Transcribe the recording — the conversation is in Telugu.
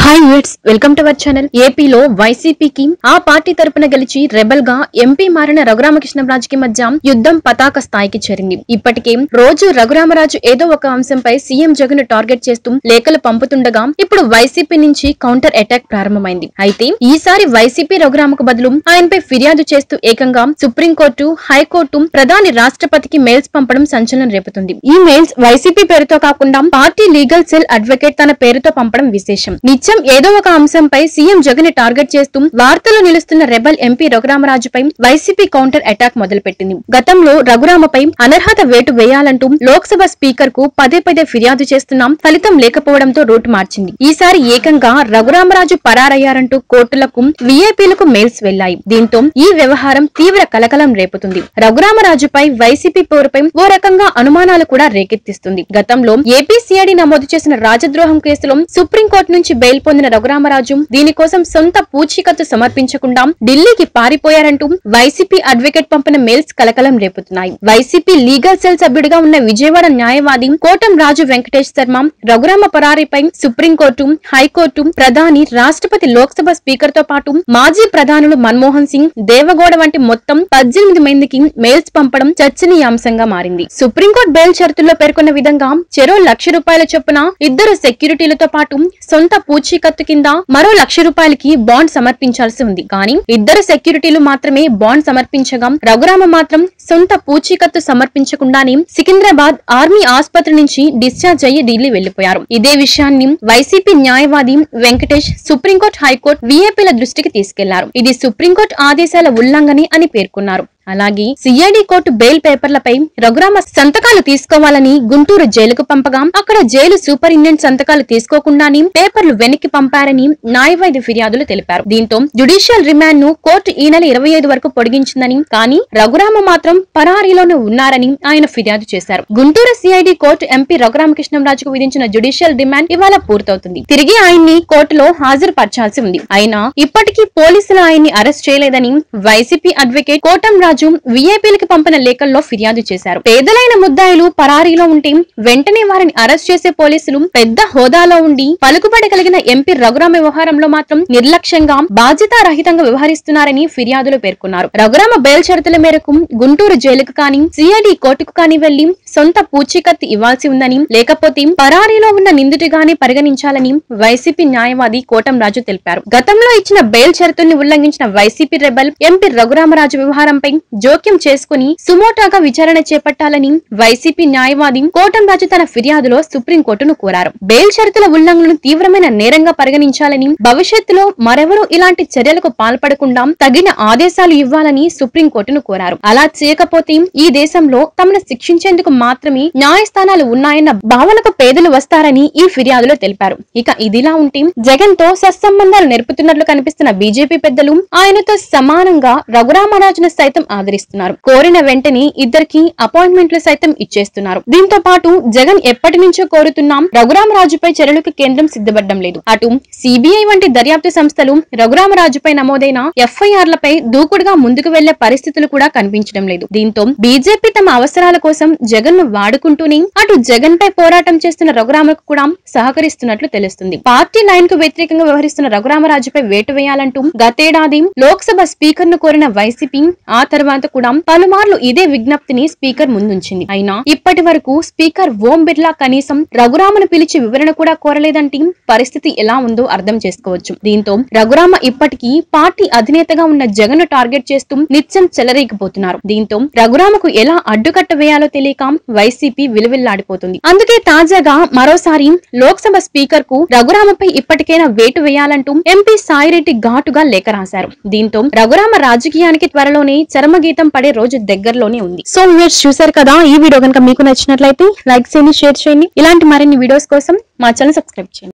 హాయ్ విట్స్ వెల్కమ్ టు అవర్ ఛానల్ ఏపీలో వైసీపీకి ఆ పార్టీ తరపున గెలిచి రెబల్ గా ఎంపీ మారిన రఘురామకృష్ణరాజుకి మధ్య యుద్ధం పతాక స్థాయికి చేరింది ఇప్పటికే రోజు రఘురామరాజు ఏదో ఒక అంశంపై సీఎం జగన్ టార్గెట్ చేస్తూ లేఖలు పంపుతుండగా ఇప్పుడు వైసీపీ నుంచి కౌంటర్ అటాక్ ప్రారంభమైంది అయితే ఈసారి వైసీపీ రఘురామకు బదులు ఆయనపై ఫిర్యాదు చేస్తూ ఏకంగా సుప్రీంకోర్టు హైకోర్టు ప్రధాని రాష్ట్రపతికి మెయిల్స్ పంపడం సంచలనం రేపుతుంది ఈ మెయిల్స్ వైసీపీ పేరుతో కాకుండా పార్టీ లీగల్ సెల్ అడ్వకేట్ తన పేరుతో పంపడం విశేషం నిత్యం ఏదో ఒక అంశంపై సీఎం జగన్ ని టార్గెట్ చేస్తూ వార్తలు నిలుస్తున్న రెబల్ ఎంపీ రఘురామరాజుపై వైసీపీ కౌంటర్ అటాక్ మొదలుపెట్టింది గతంలో రఘురామపై అనర్హత వేటు వేయాలంటూ లోక్సభ స్పీకర్ కు పదే పదే ఫిర్యాదు చేస్తున్నాం ఫలితం లేకపోవడంతో రూటు మార్చింది ఈసారి ఏకంగా రఘురామరాజు పరారయ్యారంటూ కోర్టులకు వీఐపీలకు మెయిల్స్ వెళ్లాయి దీంతో ఈ వ్యవహారం తీవ్ర కలకలం రేపుతుంది రఘురామరాజుపై వైసీపీ పోరుపై ఓ రకంగా అనుమానాలు కూడా రేకెత్తిస్తుంది గతంలో ఏపీ సిఐడి నమోదు చేసిన రాజద్రోహం కేసులో సుప్రీంకోర్టు నుంచి బెయిల్ పొందిన రఘురామరాజు దీనికోసం సొంత పూచీకత్తు సమర్పించకుండా ఢిల్లీకి పారిపోయారంటూ వైసీపీ అడ్వకేట్ పంపిన మెయిల్స్ కలకలం రేపుతున్నాయి వైసీపీ లీగల్ సెల్ సభ్యుడిగా ఉన్న విజయవాడ న్యాయవాది కోటం రాజు వెంకటేష్ శర్మ రఘురామ పరారీపై సుప్రీంకోర్టు హైకోర్టు ప్రధాని రాష్ట్రపతి లోక్సభ స్పీకర్ తో పాటు మాజీ ప్రధానులు మన్మోహన్ సింగ్ దేవగౌడ వంటి మొత్తం పద్దెనిమిది మందికి మెయిల్స్ పంపడం చర్చనీయాంశంగా మారింది సుప్రీంకోర్టు బెయిల్ షరతుల్లో పేర్కొన్న విధంగా చెరో లక్ష రూపాయల చొప్పున ఇద్దరు సెక్యూరిటీలతో పాటు సొంత పూచీకత్తు కింద మరో లక్ష రూపాయలకి బాండ్ సమర్పించాల్సి ఉంది కానీ ఇద్దరు సెక్యూరిటీలు మాత్రమే బాండ్ సమర్పించగా రఘురామ మాత్రం సొంత పూచీకత్తు సమర్పించకుండానే సికింద్రాబాద్ ఆర్మీ ఆసుపత్రి నుంచి డిశ్చార్జ్ అయ్యి ఢిల్లీ వెళ్లిపోయారు ఇదే విషయాన్ని వైసీపీ న్యాయవాది వెంకటేష్ సుప్రీంకోర్టు హైకోర్టు వీఐపీల దృష్టికి తీసుకెళ్లారు ఇది సుప్రీంకోర్టు ఆదేశాల ఉల్లంఘనే అని పేర్కొన్నారు అలాగే సిఐడి కోర్టు బెయిల్ పేపర్లపై రఘురామ సంతకాలు తీసుకోవాలని గుంటూరు జైలుకు పంపగా అక్కడ జైలు సూపరింటెండెంట్ సంతకాలు తీసుకోకుండానే పేపర్లు వెనక్కి పంపారని న్యాయవాది ఫిర్యాదులు తెలిపారు దీంతో జ్యుడిషియల్ రిమాండ్ ను కోర్టు ఈ నెల ఇరవై ఐదు వరకు పొడిగించిందని కానీ రఘురామ మాత్రం పరారీలోనే ఉన్నారని ఆయన ఫిర్యాదు చేశారు గుంటూరు సిఐడి కోర్టు ఎంపీ రఘురామకృష్ణంరాజుకు విధించిన జ్యుడిషియల్ డిమాండ్ ఇవాళ పూర్తవుతుంది తిరిగి ఆయన్ని కోర్టులో హాజరుపరచాల్సి ఉంది అయినా ఇప్పటికీ పోలీసులు ఆయన్ని అరెస్ట్ చేయలేదని వైసీపీ అడ్వకేట్ కోటం రాజు వీఐపీలకు పంపిన లేఖల్లో ఫిర్యాదు చేశారు పేదలైన ముద్దాయిలు పరారీలో ఉంటే వెంటనే వారిని అరెస్ట్ చేసే పోలీసులు పెద్ద హోదాలో ఉండి పలుకుబడి కలిగిన ఎంపీ రఘురామ వ్యవహారంలో మాత్రం నిర్లక్ష్యంగా బాధ్యతారహితంగా వ్యవహరిస్తున్నారని ఫిర్యాదులు పేర్కొన్నారు రఘురామ బెయిల్ షరతుల మేరకు గుంటూరు జైలుకు కానీ సిఐడి కోర్టుకు కానీ వెళ్లి సొంత పూచీకత్తు ఇవ్వాల్సి ఉందని లేకపోతే పరారీలో ఉన్న నిందితుడిగానే పరిగణించాలని వైసీపీ న్యాయవాది కోటం రాజు తెలిపారు గతంలో ఇచ్చిన బెయిల్ షరతుల్ని ఉల్లంఘించిన వైసీపీ రెబల్ ఎంపీ రఘురామరాజు వ్యవహారంపై జోక్యం చేసుకుని సుమోటాగా విచారణ చేపట్టాలని వైసీపీ న్యాయవాది కోటం రాజు తన ఫిర్యాదులో సుప్రీంకోర్టును కోరారు బెయిల్ షరతుల ఉల్లంఘనను తీవ్రమైన నేరంగా పరిగణించాలని భవిష్యత్తులో మరెవరూ ఇలాంటి చర్యలకు పాల్పడకుండా తగిన ఆదేశాలు ఇవ్వాలని సుప్రీంకోర్టును కోరారు అలా చేయకపోతే ఈ దేశంలో తమను శిక్షించేందుకు మాత్రమే న్యాయస్థానాలు ఉన్నాయన్న భావనకు పేదలు వస్తారని ఈ ఫిర్యాదులో తెలిపారు ఇక ఇదిలా ఉంటే జగన్ తో సత్సంబంధాలు నెరుపుతున్నట్లు కనిపిస్తున్న బీజేపీ పెద్దలు ఆయనతో సమానంగా రఘురామరాజును సైతం ఆదరిస్తున్నారు కోరిన వెంటనే ఇద్దరికి అపాయింట్మెంట్లు సైతం ఇచ్చేస్తున్నారు దీంతో పాటు జగన్ ఎప్పటి నుంచో కోరుతున్నాం రఘురామరాజుపై చర్యలకు కేంద్రం సిద్ధపడడం లేదు అటు సిబిఐ వంటి దర్యాప్తు సంస్థలు రఘురామరాజుపై నమోదైన ఎఫ్ఐఆర్లపై దూకుడుగా ముందుకు వెళ్లే పరిస్థితులు కూడా కనిపించడం లేదు దీంతో బీజేపీ తమ అవసరాల కోసం జగన్ ను వాడుకుంటూనే అటు జగన్ పై పోరాటం చేస్తున్న రఘురామకు కూడా సహకరిస్తున్నట్లు తెలుస్తుంది పార్టీ లైన్ కు వ్యతిరేకంగా వ్యవహరిస్తున్న రఘురామరాజుపై వేటు వేయాలంటూ గతేడాది లోక్సభ స్పీకర్ ను కోరిన వైసీపీ ఆ తర్వాత కూడా పలుమార్లు ఇదే విజ్ఞప్తిని స్పీకర్ ముందుంచింది అయినా ఇప్పటి వరకు స్పీకర్ ఓం బిర్లా కనీసం రఘురామను పిలిచి వివరణ కూడా కోరలేదంటే పరిస్థితి ఎలా ఉందో అర్థం చేసుకోవచ్చు దీంతో రఘురామ ఇప్పటికీ పార్టీ అధినేతగా ఉన్న జగన్ టార్గెట్ చేస్తూ నిత్యం చెలరేగిపోతున్నారు దీంతో రఘురామకు ఎలా అడ్డుకట్ట వేయాలో తెలియక వైసీపీ విలువిల్లాడిపోతుంది అందుకే తాజాగా మరోసారి లోక్సభ స్పీకర్ కు రఘురామపై ఇప్పటికైనా వేటు వేయాలంటూ ఎంపీ సాయిరెడ్డి ఘాటుగా లేఖ రాశారు దీంతో రఘురామ రాజకీయానికి త్వరలోనే చరమగీతం పడే రోజు దగ్గరలోనే ఉంది సో మీరు చూసారు కదా ఈ వీడియో కనుక మీకు నచ్చినట్లయితే లైక్ చేయండి షేర్ చేయండి ఇలాంటి మరిన్ని వీడియోస్ కోసం మా ఛానల్ సబ్స్క్రైబ్ చేయండి